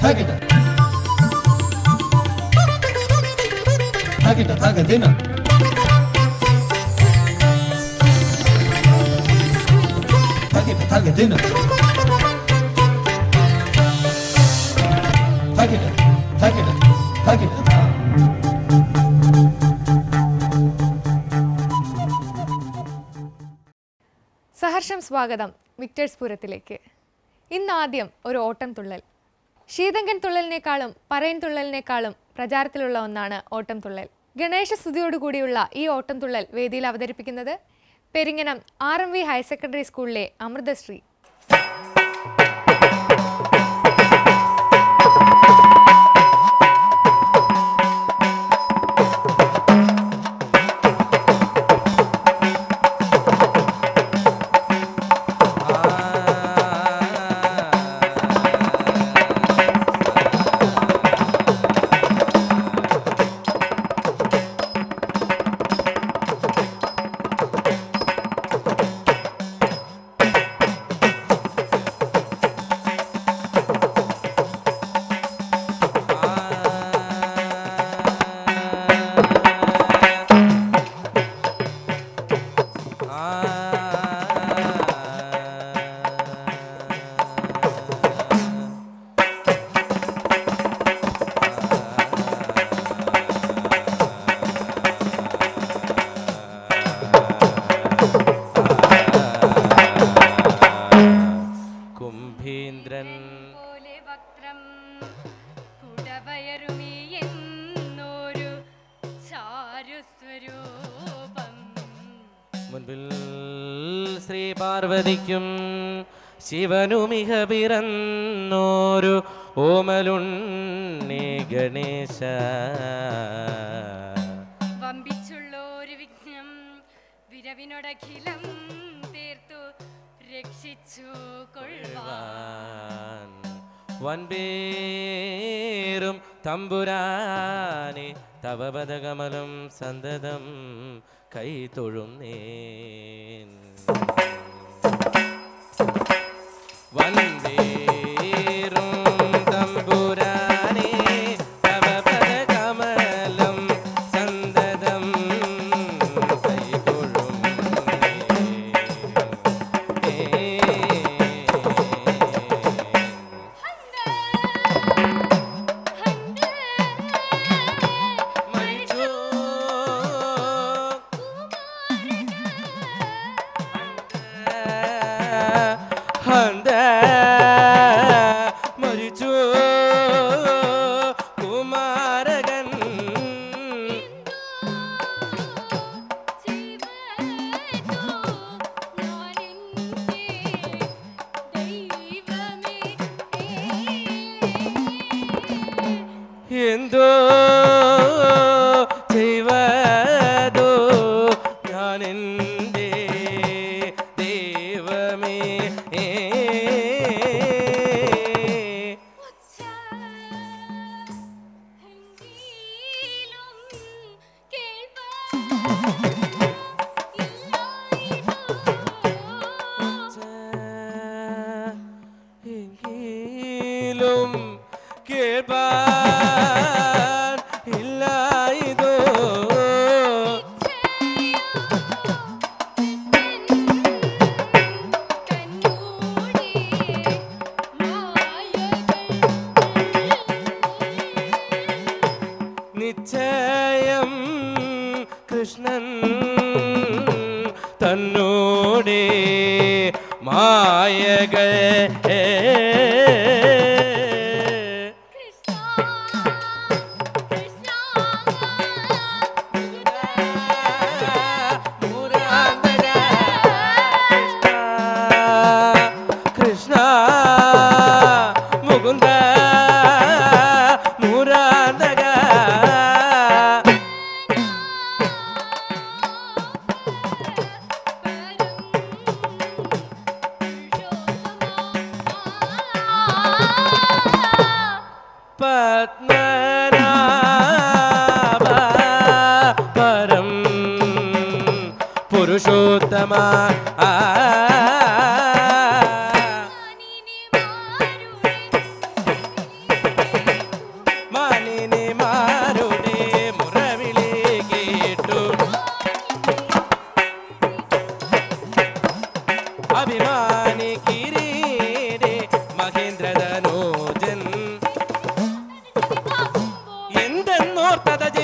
തകിട തകിട തകതിന തകിട തകതിന തകിട തകിട തകിട സഹർഷം സ്വാഗതം വിക്ടേഴ്സ് പൂരത്തിലേക്ക് ഇന്ന് ആദ്യം ഒരു ഓട്ടം തുള്ളൽ ശീതങ്കൻ തുള്ളലിനേക്കാളും പറയൻ തുള്ളലിനേക്കാളും പ്രചാരത്തിലുള്ള ഒന്നാണ് ഓട്ടം തുള്ളൽ ഗണേശ സ്തുതിയോടുകൂടിയുള്ള ഈ ഓട്ടം തുള്ളൽ വേദിയിൽ അവതരിപ്പിക്കുന്നത് Peringanam R M V higher secondary സ്കൂളിലെ അമൃതശ്രീ കുംഭീന്ദ്രൻ പോലെ വക്രം കുടവയറുമീ എന്നൊരു ചാരുസ്വരൂപം മുൻപിൽ ശ്രീ പാർവതിക്കും ശിവനുമിഹ പിറന്നോരു ഓമലുണ്ണി ഗണേശ വമ്പിച്ചുള്ളൊരു വിഘ്നം വിരവിനൊടഖിലം തീർത്തു രക്ഷിച്ചു കൊള്ളുവാൻ വൻപേരും തമ്പുരാനെ തവ പദകമലം സന്തതം കൈ തൊഴുന്നേൻ വൻപേരും തമ്പുരാനെ തവ പദകമലം സന്തതം കൈ തൊഴുന്നേൻ മരിച്ചു ഹന്ത മരിച്ചു കുമാരകൻ എന്തോ ചെയ്വതോ ഞാൻ എൻ്റെ ദൈവമേ എങ്കിലും കേൾപ്പാൻ ഇല്ലായതോ നിശ്ചയം കൃഷ്ണൻ തന്നോടേ മായകൾ കൃഷ്ണ മുകുന്ദ മുരാന്തക പത്മനാഭ പരം പുരുഷോത്തമ ആ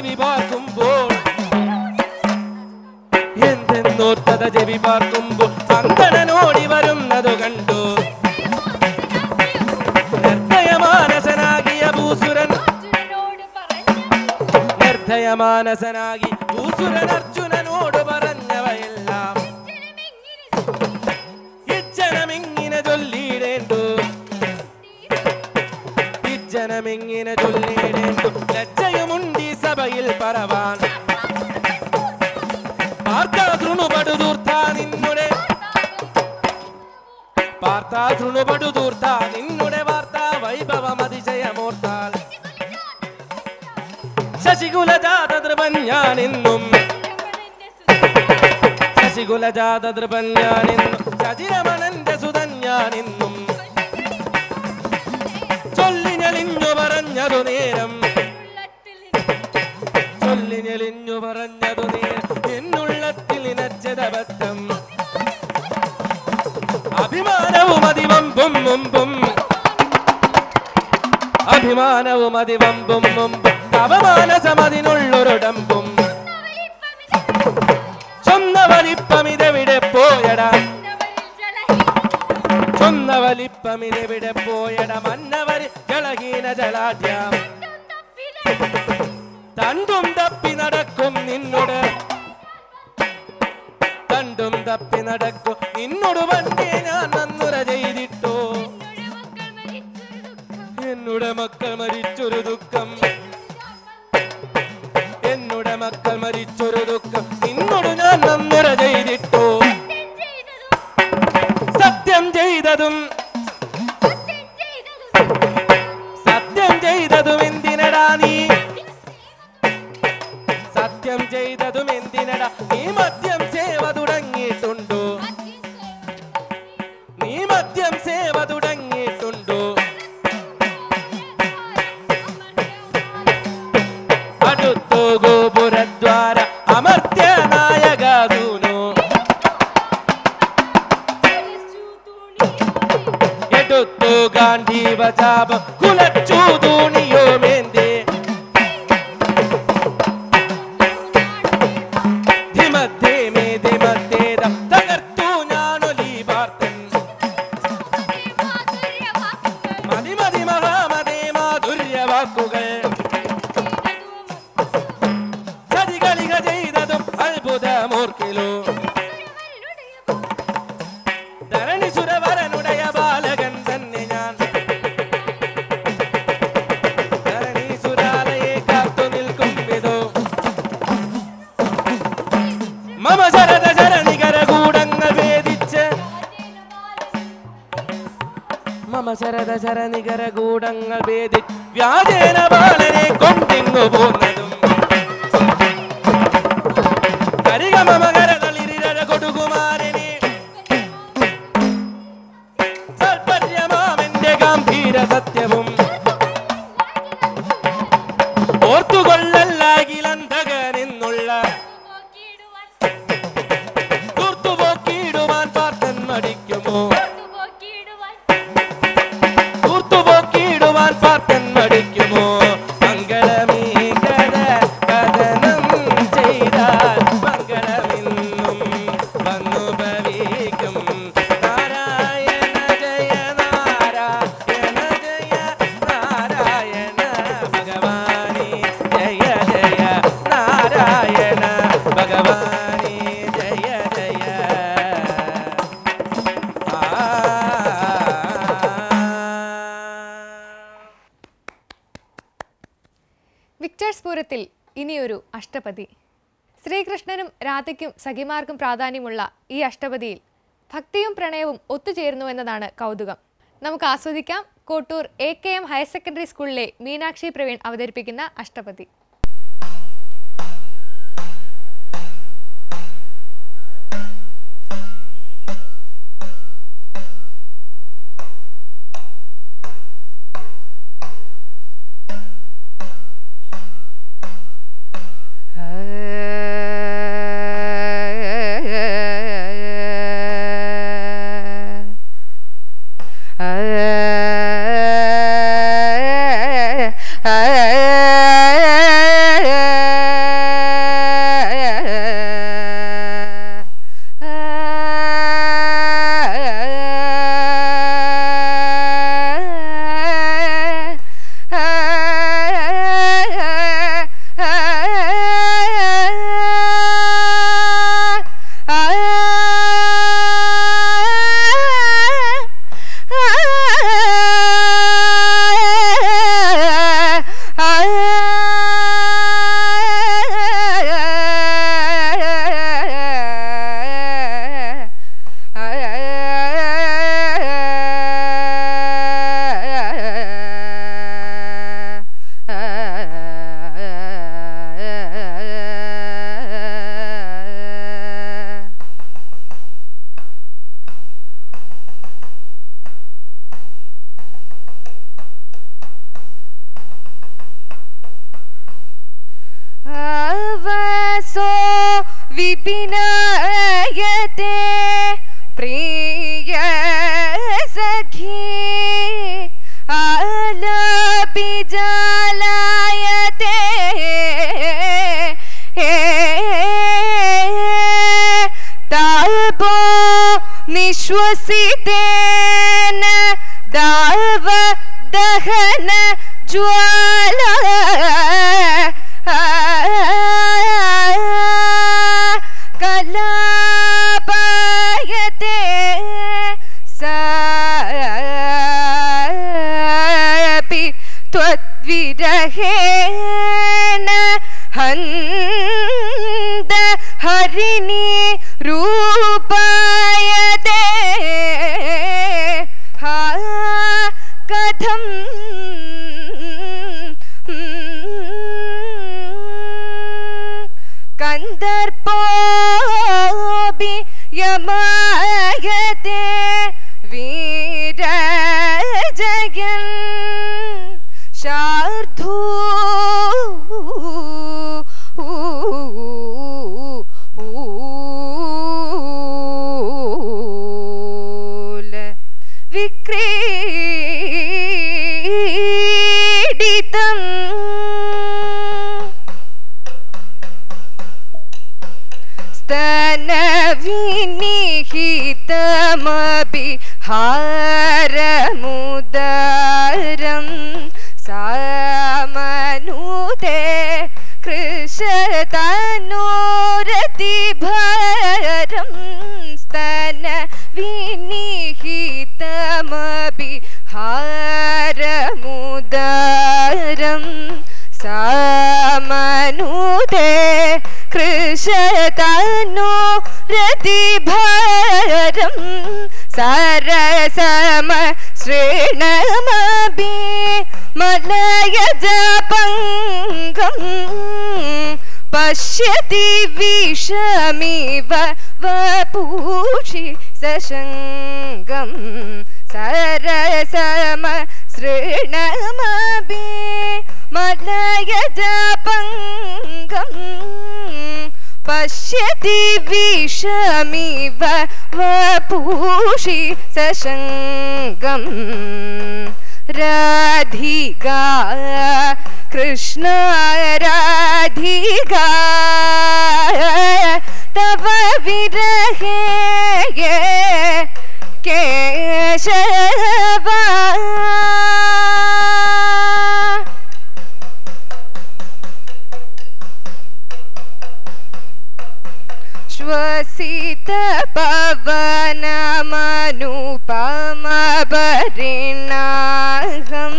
ചെവി പാർക്കുമ്പോൾ എന്തെന്നോർത്തത ചെവി പാർക്കുമ്പോൾ അന്തണനോടി വരുന്നതു കണ്ടു നിർഭയമാനസനാകിയ ഭൂസുരൻ അർജുനനോട് പറഞ്ഞു നിർഭയമാനസനാകി ഭൂസുരൻ അർജുനനോട് പറഞ്ഞവയെല്ലാം ഇജ്ജനമിങ്ങനെ ചൊല്ലിയിടേണ്ടു ഇജ്ജനമിങ്ങനെ ചൊല്ലിയിടേണ്ടു ലജ്ജയുമുണ്ടി സഭയിൽ പറവാൻ പാർത്താ തൃണുപടുതൂർത്ത നിന്നുടെ പാർത്താ തൃണുപടുതൂർത്ത നിന്നുടെ വാർത്ത വൈഭവം അതിശയമോർത്താൽ ശശികുലജാത ധ്രുവൻ ഞാനെന്നും ശശികുലജാത ധ്രുവൻ ഞാനെന്നും ശശിരമണന്റെ സുതൻ ഞാനെന്നും ചൊല്ലിഞ്ഞലിഞ്ഞു പറഞ്ഞതു നേരം ചൊല്ലിഞ്ഞലിഞ്ഞു പറഞ്ഞതു നേരം എന്നുള്ളത്തിൽ ഇനച്ചതബദ്ധം അഭിമാനവും അതിവമ്പും മുമ്പും അഭിമാനവും അതിവമ്പും മുമ്പും അവമാനസമതിനുള്ളൊരിടമ്പും ചൊന്ന വലിപ്പമിതെവിടെ പോയടാ ചൊന്ന വലിപ്പമിതെവിടെ പോയട മന്നവരി ജളഹീന ജലാഢ്യം തണ്ടും തപ്പി നടക്കും നിന്നോട് തണ്ടും തപ്പി നടക്കും നിന്നോട് വണ്ടി ഞാൻ നന്നുര ചെയ്തിട്ടോ എന്നുടെ മക്കൾ മരിച്ചൊരു ദുഃഖം എന്നുടെ മക്കൾ മരിച്ചൊരു ദുഃഖം നിന്നോട് ഞാൻ നന്നുര ചെയ്തിട്ടോ സത്യം ചെയ്തതും സത്യം ചെയ്തതും എന്തിനടാ നീ സത്യം ചെയ്തതും എന്തിനടാ നീ മദ്യം സേവ തുടങ്ങിയിട്ടുണ്ടോ നീ മദ്യം സേവ തുടങ്ങിയിട്ടുണ്ടോ അടുത്തു ഗോപുരദ്വാര അമർത്യ നായകാസൂനു എടുത്തു ഗാന്ധീവ ചാപം കുലച്ചു തൂണിയോ മേന്തേ ധിമത്തേ മേ ധിമത്തേത തകർത്തു ഞാനൊലി വാർത്തൻ മതി മതി മഹാമതേ മാധുര്യ വാക്കുകൾ ചതികളിക ചെയ്തതും അത്ഭുതമോർക്കിലോ ധരണി സുരവരനുടയ ബാലകൻ തന്നെ ഞാൻ ധരണി സുരാലയെ കാത്തു നിൽക്കും വിധോ മമ ശരദ ശരണികര കൂടങ്ങൾ വേദിച്ച് മമ ശരദ ശരണികര കൂടങ്ങൾ വേദി വ്യാജേന ബാലനെ കൊണ്ടിങ്ങു പോന്നതും കരികമകരതളിരിര കൊടുകുമാരനെ സൽപര്യമാമെന്റെ ഗാംഭീര സത്യവും ഓർത്തുകൊള്ളല്ലാകിലന്തകനെന്നുള്ള കൂർത്തുപോക്കിയിടുവാൻ പാർത്തൻ മടിക്കുമോ കൂർത്തുപോക്കിയിടുവാൻ പാർത്തൻ മടിക്കുമോ മംഗളമീ കഥ കഥനം ചെയ്താൽ മംഗളമിന്നും വന്നു ഭവിക്കും നാരായണ ജയ നാരായണ ജയ നാരായണ ഭഗവാനേ ജയ ജയ നാരായണ ഭഗവാനേ ജയ ജയ വിക്ടേഴ്സ് പൂരത്തിൽ ഇനിയൊരു അഷ്ടപതി ശ്രീകൃഷ്ണനും രാധയ്ക്കും സഖിമാർക്കും പ്രാധാന്യമുള്ള ഈ അഷ്ടപതിയിൽ ഭക്തിയും പ്രണയവും ഒത്തുചേരുന്നു എന്നതാണ് കൗതുകം നമുക്ക് ആസ്വദിക്കാം Kottur A K M higher secondary സ്കൂളിലെ മീനാക്ഷി പ്രവീൺ അവതരിപ്പിക്കുന്ന അഷ്ടപതി ആ പിനായത്തെ പ്രിയ സഖി ആലപിജാലായത്തെ താപോ നിശ്വസിതേന ദാവ ദഹന ജ്വാല കലാപയത്തെ സാപി त्वद्विरहेण हन्द हरिणि रूपायते हा कथं कन्दर्पोऽपि यमायते वीरजयन् शार्धू विक्रीडितम् स्तनविनिहितमपि हारमुदरं सामनुते कृशतनोरतिभरं स्तनविनिहितमपि हारमुदरं सामनुते कृशतनो रतिभरं सरसम श्रेणमपि मलयजपङ्गम् पश्यति विषमिव वपूषि सशङ्गं सरसम सृणमपि मलयजपङ्गम् पश्यति विषमिव वपूषि सशङ्गं राधिका कृष्ण राधिका तव विरहे केशवा श्वसित पवनमनुपमपरिणाहं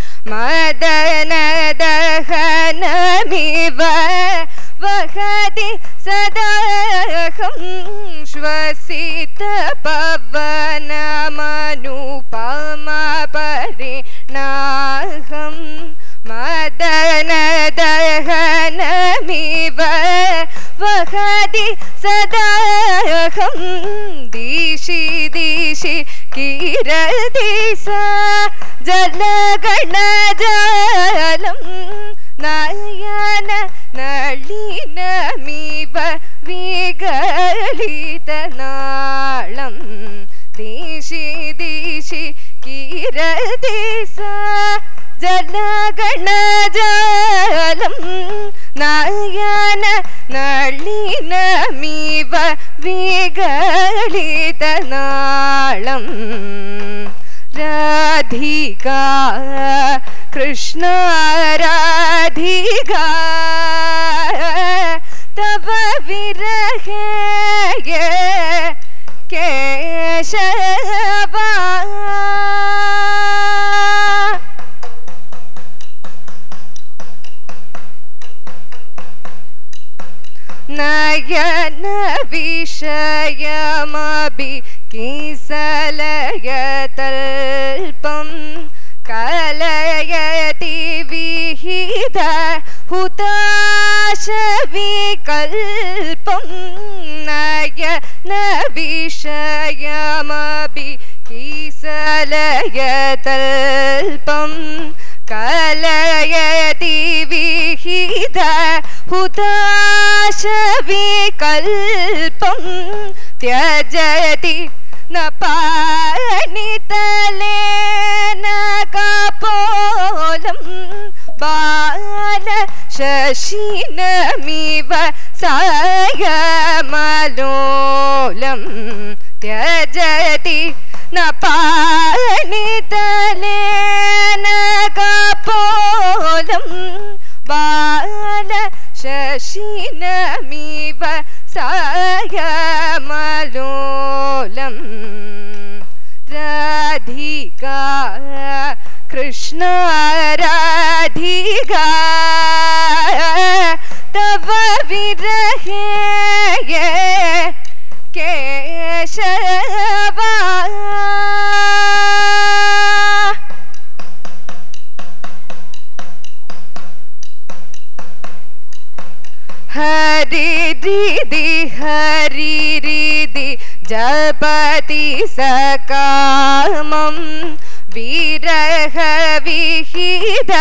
मदनदहनमिव वहति सदाहं श्वसित पवनमनुपमपरिणाहं मदनदहनमिव वहति सदाहं दिशि दिशि किरति सा जलगणजालं नयन नलिनमिव विगलितनाळं दिशि दिशि किरति सा जलगणजालं नयन नलिनमिव विगलितनाळं राधिका कृष्ण राधिका तव विरहे केशवा नयन विषयमपि किसलयतल्पं कलयति विहित हुताशविकल्पं नयन विषयमपि किसलयतल्पं कलयति विहित हुताशविकल्पं നാശവികൽപ്പം ത്യജതി ന പാണിതലേന കപോലം ബാല ശശിനമിവ സായമലോലം ത്യജതി ന പാണിതലേന കപോലം ബാല ശശിനമിവ സായമലോലം രാധിക കൃഷ്ണ രാധിക തവ വിരഹേ കേശവ ഹരി രീതി ഹരി രീതി ജപതി സകാമം വിരഹ വിഹിത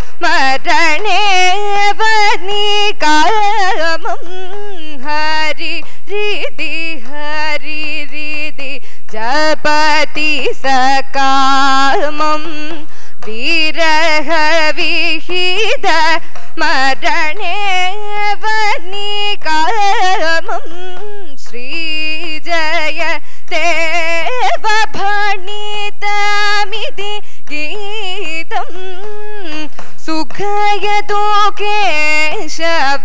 മരണേവ നികാമം ഹരി രീതി ഹരി രീതി ജപതി സകാമം വിരഹ വിഹിത മരണേവ നികാമം ശ്രീജയ ദേവ ഭണിതമിതി ഗീതം സുഖയതോ കേശവ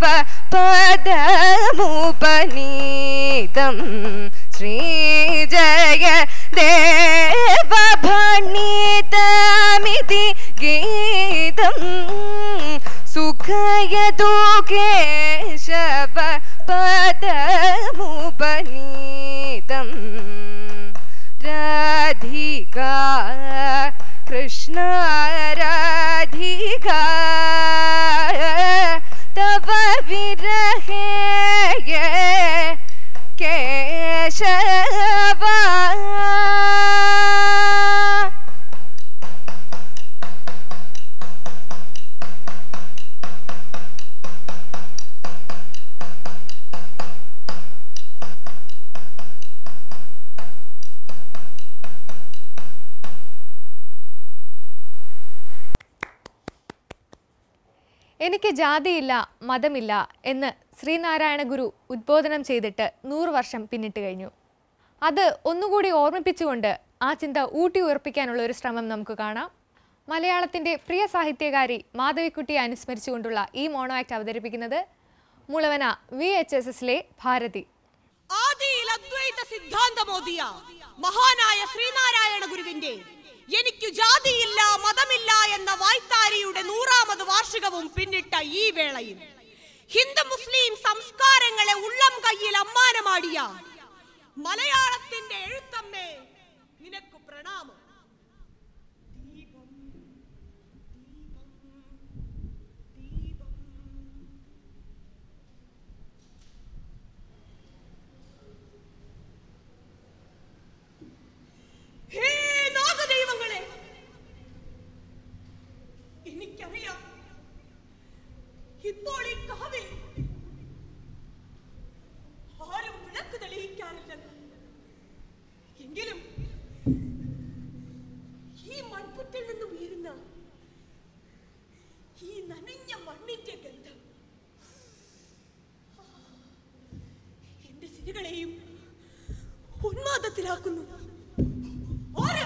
പദമുപനീതം ശ്രീജയ ദേവ ഭണിതമിതി ഗീതം സുഖയതോ കേശവ പദമുപനീതം രാധിക കൃഷ്ണ രാധിക തവ വിരഹേ കേശവ എനിക്ക് ജാതിയില്ല മതമില്ല എന്ന് ശ്രീനാരായണ ഗുരു ഉദ്ബോധനം ചെയ്തിട്ട് നൂറ് വർഷം പിന്നിട്ട് കഴിഞ്ഞു അത് ഒന്നുകൂടി ഓർമ്മിപ്പിച്ചുകൊണ്ട് ആ ചിന്ത ഊട്ടി ഉറപ്പിക്കാനുള്ള ഒരു ശ്രമം നമുക്ക് കാണാം മലയാളത്തിൻ്റെ പ്രിയ സാഹിത്യകാരി മാധവിക്കുട്ടിയെ അനുസ്മരിച്ചുകൊണ്ടുള്ള ഈ മോണോ ആക്ട് അവതരിപ്പിക്കുന്നത് മുളവന വി എച്ച് എസ് എസിലെ ഭാരതി ആദിയിൽ അദ്വൈത സിദ്ധാന്തമോദിയ മഹാനായ ശ്രീനാരായണ ഗുരുവിന്റെ എനിക്കു ജാതിയില്ല മതമില്ല എന്ന വായ്ത്താരിയുടെ നൂറാമത് വാർഷികവും പിന്നിട്ട ഈ വേളയിൽ ഹിന്ദു മുസ്ലിം സംസ്കാരങ്ങളെ ഉള്ളം കയ്യിൽ അമ്മാനമാടിയ മലയാളത്തിന്റെ എഴുത്തമ്മേ നിനക്ക് പ്രണാമം ദീപം ദീപം ദീപം ഹേ നാഗദൈവങ്ങളെ എനിക്കറിയാം ഇപ്പോൾ ഈ കാവിൽ ആരും വിളക്ക് തെളിയിക്കാറില്ലെന്ന് എങ്കിലും ഈ മൺപുറ്റിൽ നിന്നും ഉയരുന്ന ഈ നനഞ്ഞ മണ്ണിന്റെ ഗന്ധം എന്റെ സിരികളെയും ഉന്മാദത്തിലാക്കുന്നു ആര്?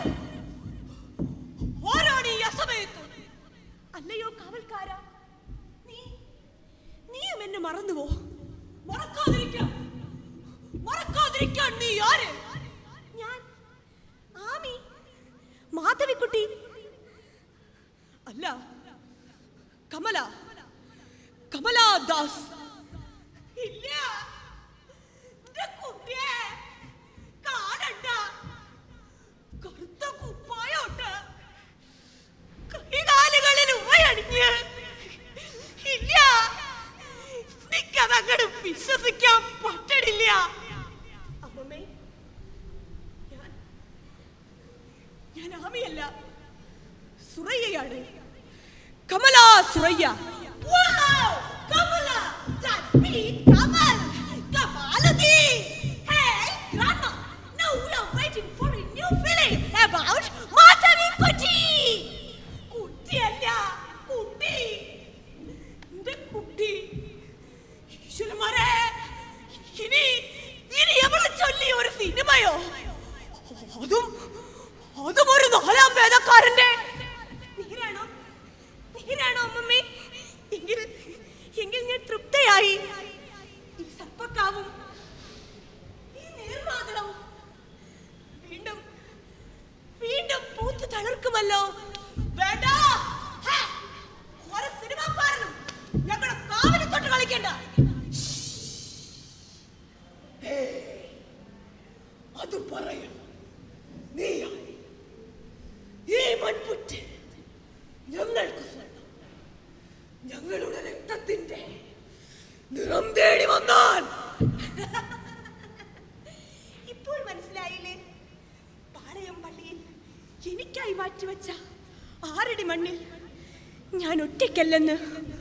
ആരാണ് ഈ അസമയത്ത് അല്ലയോ കാവൽക്കാര നീ നീയും എന്നെ മറന്നുവോ മറക്കാതിരിക്കാം മറക്കാതിരിക്കാൻ നീ ആര് ഞാൻ ആമി മാധവിക്കുട്ടി അല്ല കമല കമലാ ദാസ് ഇല്ല എന്റെ കുട്ടിയെ കാണണ്ട കറുത്ത കുപ്പായോട്ട് കൈകാലുകളിൽ ഉമയണിഞ്ഞ് ഇല്ല നിക്കതങ്ങട് വിശ്വസിക്കാൻ പറ്റണില്ല അമ്മമ്മേ ഞാൻ ഞാൻ ആമിയല്ല സുറയ്യയാണ് Kamala സുറയ്യ Wow! Kamala! That's me, Kamala! വന്നാൽ ഇപ്പോൾ മനസ്സിലായില്ലേ പാളയം പള്ളിയിൽ എനിക്കായി മാറ്റിവെച്ച ആറടി മണ്ണിൽ ഞാൻ ഒറ്റയ്ക്കല്ലെന്ന്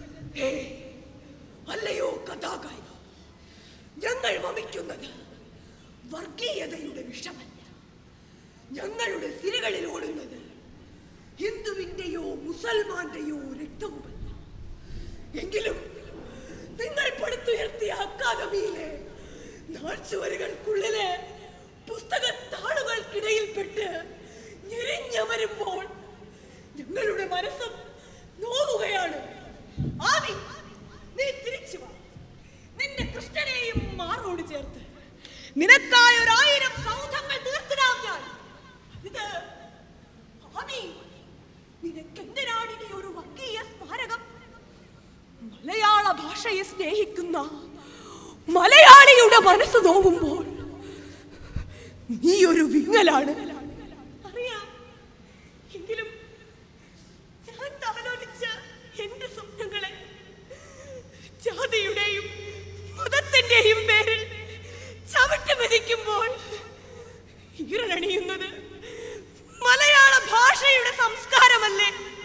അല്ലയോ കഥാകാരി ഞങ്ങൾ വമിക്കുന്നത് വർഗീയതയുടെ വിഷമല്ല ഞങ്ങളുടെ സിരകളിൽ ഓടുന്നത് ഹിന്ദുവിന്റെയോ മുസൽമാന്റെയോ രക്തവുമല്ല എങ്കിലും നിങ്ങൾ പടുത്തുയർത്തിയ അക്കാദമിയിലെ നാഴ്ചവരുകൾക്കുള്ളിലെ പുസ്തക താളുകൾക്കിടയിൽപ്പെട്ട് ഞെരിഞ്ഞമരുമ്പോൾ ഞങ്ങളുടെ മനസ്സും നോവുകയാണ് ആവി നീ തിരിച്ചു വാ നിന്റെ കൃഷ്ണനെയും മാറോട് ചേർത്ത് നിനക്കായ ഒരായിരം സൗധങ്ങൾ തീർത്തിടാം ഞാൻ ഇത് ആമി നിനക്കെന്തിനാണ് ഇനി ഒരു വർഗീയ സ്മാരകം മലയാള ഭാഷയെ സ്നേഹിക്കുന്ന മലയാളിയുടെ മനസ്സ് നോവുമ്പോൾ നീ ഒരു വിങ്ങലാണ് അറിയാം എങ്കിലും ഞാൻ താലോലിച്ച എന്റെ സ്വപ്നങ്ങളെ ജാതിയുടെയും മതത്തിന്റെയും പേരിൽ ചവിട്ടി മെതിക്കുമ്പോൾ ഈറനണിയുന്നത് മലയാള ഭാഷയുടെ സംസ്കാരമല്ലേ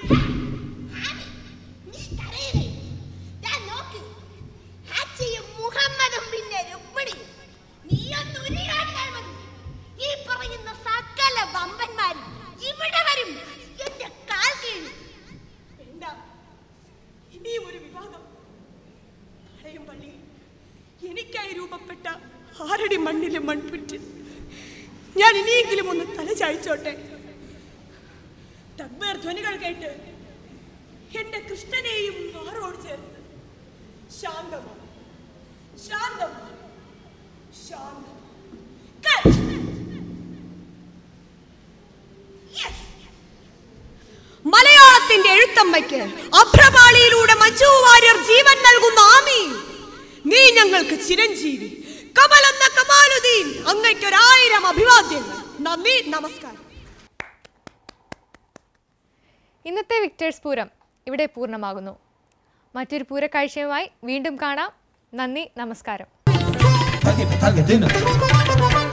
നീ കരയരുത്. ദാ നോക്ക്. ഹാച്ചിയും മുഹമ്മദും പിന്നെ രുക്മിണിയും. നീയൊന്ന് ഉരുകാടിയാൽ മതി. ഈ പറയുന്ന സകല വമ്പന്മാരും ഇവിടെ വരും എന്റെ കാൽ കീഴിൽ വേണ്ട ഇനിയും ഒരു വിവാദം പഴയം പള്ളിയിൽ എനിക്കായി രൂപപ്പെട്ട ആരടി മണ്ണിലെ മൺപുറ്റ് ഞാൻ ഇനിയെങ്കിലും ഒന്ന് തല ചായ്ച്ചോട്ടെ തക്ബീർ ധ്വനികൾ കേട്ട് എന്റെ കൃഷ്ണനെയും മാറോട് ചേർത്ത് ശാന്തമാണ് ശാന്തമാണ് ശാന്തം Cut. Yes. മലയാളത്തിന്റെ എഴുത്തമ്മയ്ക്ക് അഭ്രപാളിയിലൂടെ മഞ്ജു വാര്യർ ജീവൻ നൽകുന്ന ആമി നീ ഞങ്ങൾക്ക് ചിരഞ്ജീവി കമൽ എന്ന കമാലുദ്ദീൻ അങ്ങയ്ക്ക് ഒരായിരം അഭിവാദ്യങ്ങൾ നന്ദി നമസ്കാരം ഇന്നത്തെ വിക്ടേഴ്സ് പൂരം ഇവിടെ പൂർണ്ണമാകുന്നു മറ്റൊരു പൂരക്കാഴ്ചയുമായി വീണ്ടും കാണാം നന്ദി നമസ്കാരം Tage, Tage, dinner.